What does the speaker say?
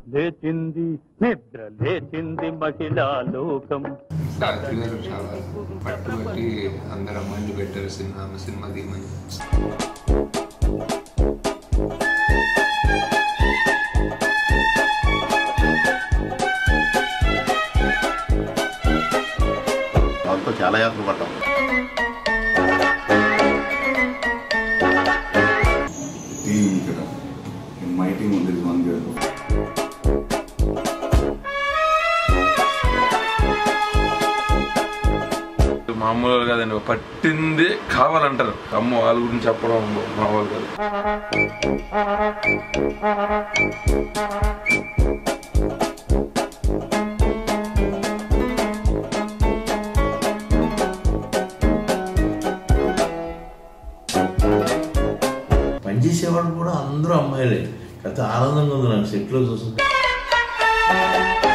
లేచింది నిద్ర లేచింది మహిళా లోకం రాత్రి గారు చాలా పట్టుబట్టి అందరు అమ్మాయిలు పెట్టారు సినిమా సినిమా తీయమని వాళ్ళతో చాలా యాత్ర పడ్డాం టీం ఇక్కడ మై టీం ఉంది వన్ గర్ల్ మామూలుగా కదండి పట్టింది కావాలంటారు అమ్మ వాళ్ళ గురించి చెప్పడం మా వాళ్ళు కాదు పనిచేసేవాడు కూడా అందరూ అమ్మాయిలే కాకపోతే ఆనందంగా ఉంది నాకు సెట్లో చూస్తుంటే